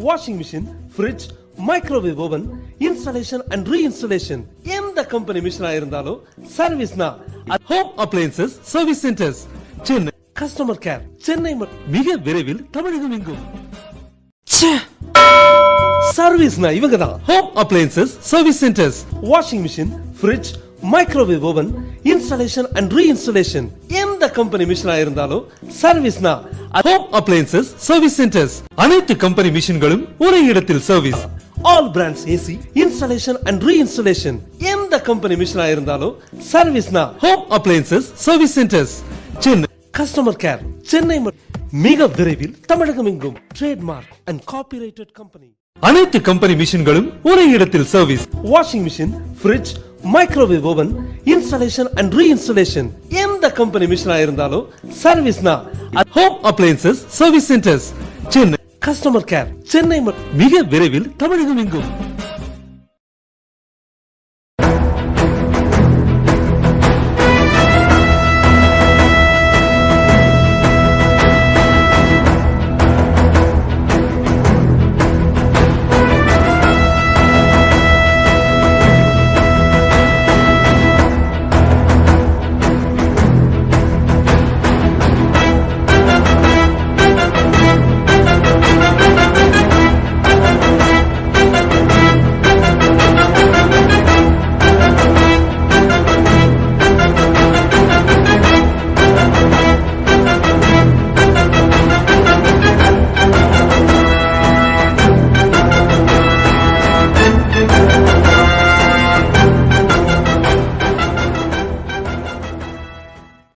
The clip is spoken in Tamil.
washing machine fridge microwave oven installation and reinstallation எந்த கம்பெனி மிஷினா இருந்தாலும் சர்வீஸ்னா home appliances service centres Chennai customer care Chennai மற்றும் மிக விரைவில் தமிழகம் எங்கும் சர்வீஸ்னா இவங்க தான் home appliances service centres washing machine fridge microwave oven installation and reinstallation எந்த கம்பெனி மிஷினா இருந்தாலும் சர்வீஸ்னா ஹோம் அப்ளையன்சஸ் சர்வீஸ் சென்டர்ஸ் அனைத்து கம்பெனி மிஷின்களும் ஒரே இடத்தில் service all brands AC installation and reinstallation எந்த கம்பெனி மிஷினா இருந்தாலும் சர்வீஸ்னா home appliances service centres Chennai customer care Chennai மற்றும் மிக விரைவில் தமிழகம் எங்கும் ட்ரேட்மார்க் அண்ட் காப்பிரைட்டட் கம்பெனி அனைத்து கம்பெனி மிஷின்களும் ஒரே இடத்தில் service washing machine fridge microwave oven installation and reinstallation எந்த கம்பெனி மிஷினா இருந்தாலும் சர்வீஸ்னா home appliances service centres Chennai customer care Chennai மற்றும் மிக விரைவில் தமிழகம் எங்கும்